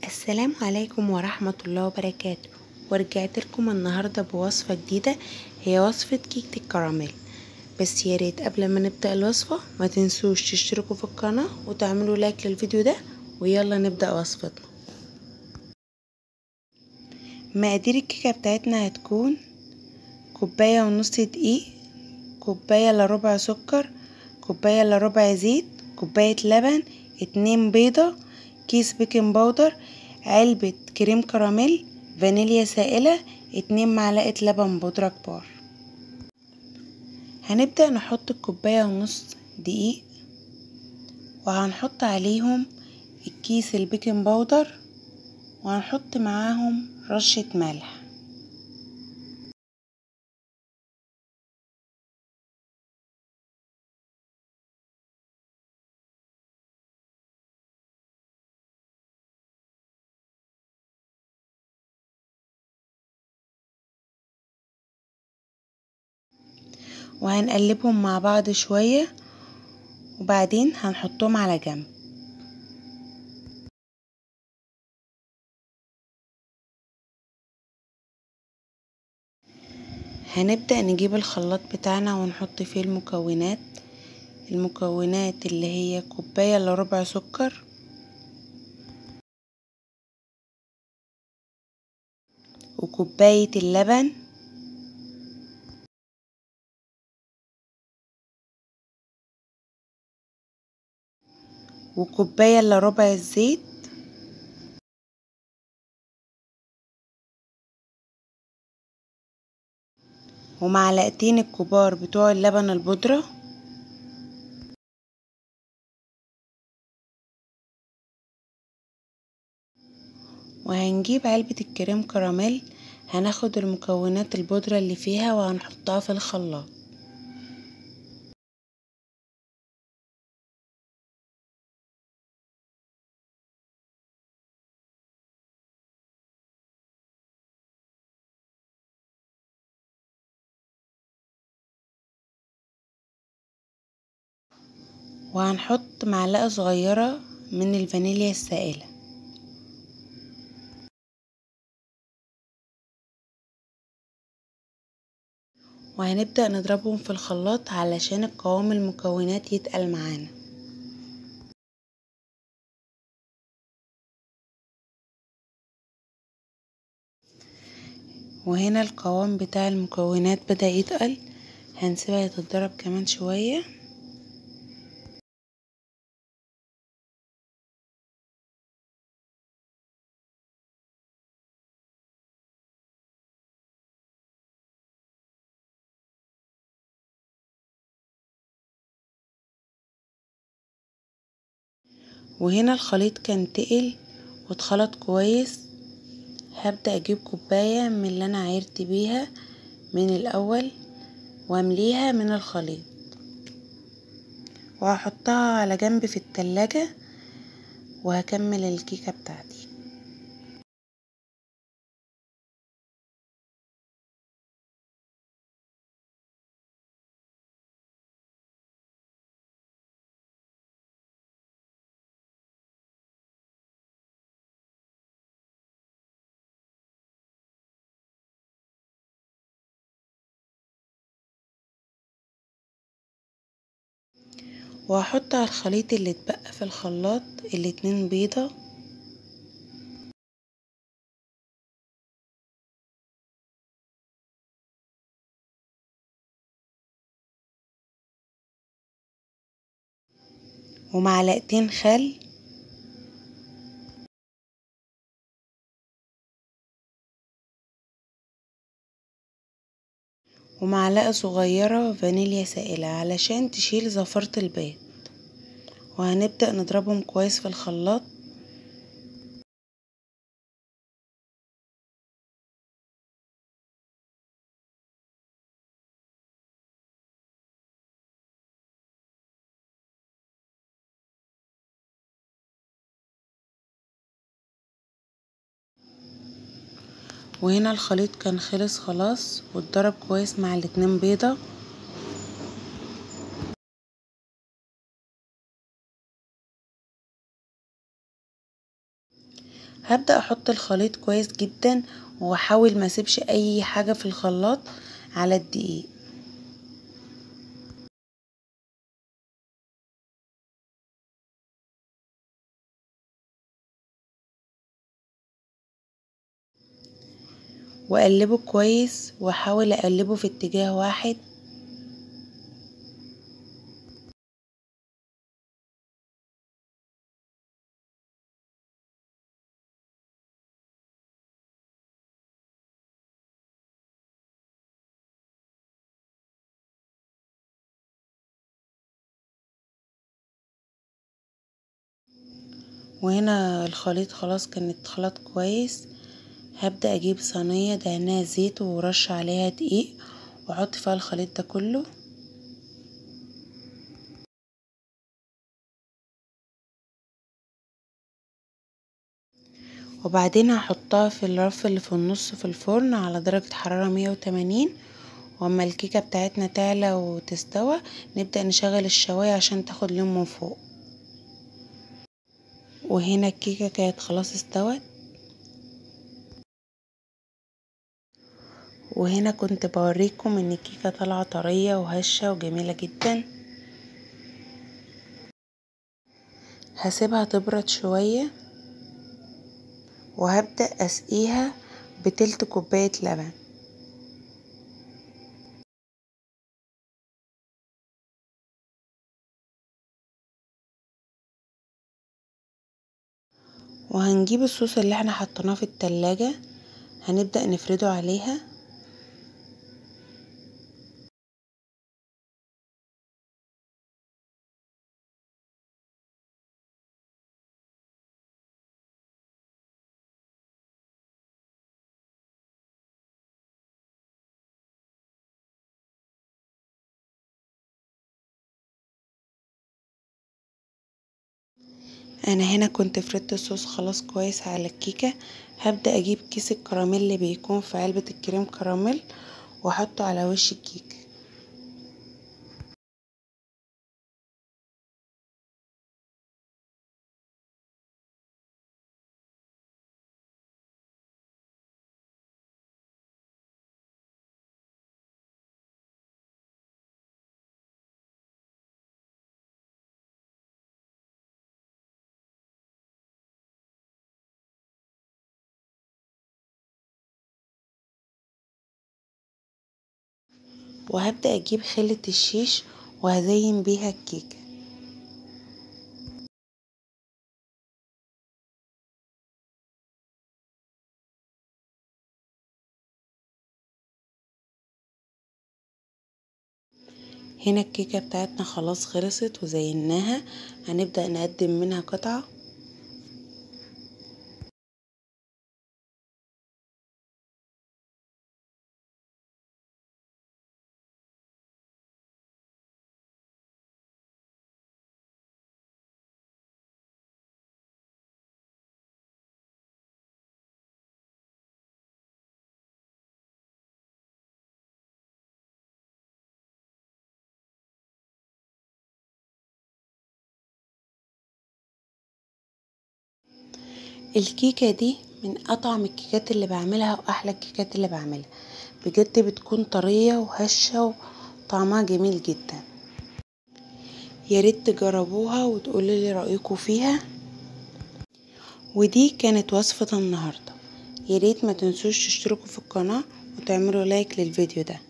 السلام عليكم ورحمة الله وبركاته ورجعت لكم النهاردة بوصفة جديدة هي وصفة كيكة الكراميل بس يا ريت قبل ما نبدأ الوصفة ما تنسوش تشتركوا في القناة وتعملوا لايك للفيديو ده ويلا نبدأ وصفتنا مقادير الكيكة بتاعتنا هتكون كوباية ونص دقيق كوباية الا ربع سكر كوباية الا ربع زيت كوباية لبن اتنين بيضة كيس بيكنج باودر علبة كريم كراميل فانيليا سائلة اتنين معلقة لبن بودرة كبار هنبدأ نحط الكوباية ونص دقيق وهنحط عليهم الكيس البيكنج باودر وهنحط معاهم رشة ملح وهنقلبهم مع بعض شوية وبعدين هنحطهم على جنب هنبدأ نجيب الخلاط بتاعنا ونحط فيه المكونات المكونات اللي هي كوباية الا ربع سكر وكوباية اللبن وكوباية الا ربع الزيت ومعلقتين الكبار بتوع اللبن البودرة وهنجيب علبة الكريم كراميل هناخد المكونات البودرة اللي فيها وهنحطها في الخلاط وهنحط معلقة صغيرة من الفانيليا السائلة وهنبدأ نضربهم في الخلاط علشان القوام المكونات يتقل معانا وهنا القوام بتاع المكونات بدأ يتقل هنسيبها تتضرب كمان شويه وهنا الخليط كان تقل واتخلط كويس هبدأ اجيب كوباية من اللي انا عيرت بيها من الاول وامليها من الخليط وهحطها على جنب في التلاجة وهكمل الكيكة بتاعتي وهحط على الخليط اللي اتبقى في الخلاط الاتنين بيضة ومعلقتين خل ومعلقة صغيرة فانيليا سائلة علشان تشيل زفرة البيض وهنبدأ نضربهم كويس في الخلاط وهنا الخليط كان خلص خلاص واتضرب كويس مع الاتنين بيضة هبدأ احط الخليط كويس جدا واحاول ما اسيبش اي حاجة في الخلاط على الدقيق واقلبه كويس واحاول اقلبه في اتجاه واحد وهنا الخليط خلاص كان اتخلط كويس هبدأ اجيب صينية دهنها زيت ورش عليها دقيق واحط فيها الخليط ده كله وبعدين هحطها في الرف اللي في النص في الفرن على درجة حرارة مية وتمانين واما الكيكة بتاعتنا تعلى وتستوى نبدأ نشغل الشواية عشان تاخد لون من فوق وهنا الكيكة كانت خلاص استوت وهنا كنت بوريكم ان الكيكة طالعة طرية وهشة وجميلة جدا هسيبها تبرد شوية وهبدأ اسقيها بتلت كوباية لبن وهنجيب الصوص اللي احنا حطيناه في التلاجة هنبدأ نفرده عليها انا هنا كنت فردت الصوص خلاص كويس على الكيكة هبدأ اجيب كيس الكراميل اللي بيكون في علبة الكريم كراميل واحطه على وش الكيكة وهبدأ اجيب خلة الشيش وهزين بيها الكيكة هنا الكيكة بتاعتنا خلاص خلصت وزيناها هنبدأ نقدم منها قطعة الكيكة دي من اطعم الكيكات اللي بعملها واحلى الكيكات اللي بعملها بجد بتكون طرية وهشة وطعمها جميل جدا ياريت تجربوها وتقولوا لي رأيكم فيها ودي كانت وصفة النهاردة ياريت ما تنسوش تشتركوا في القناة وتعملوا لايك للفيديو ده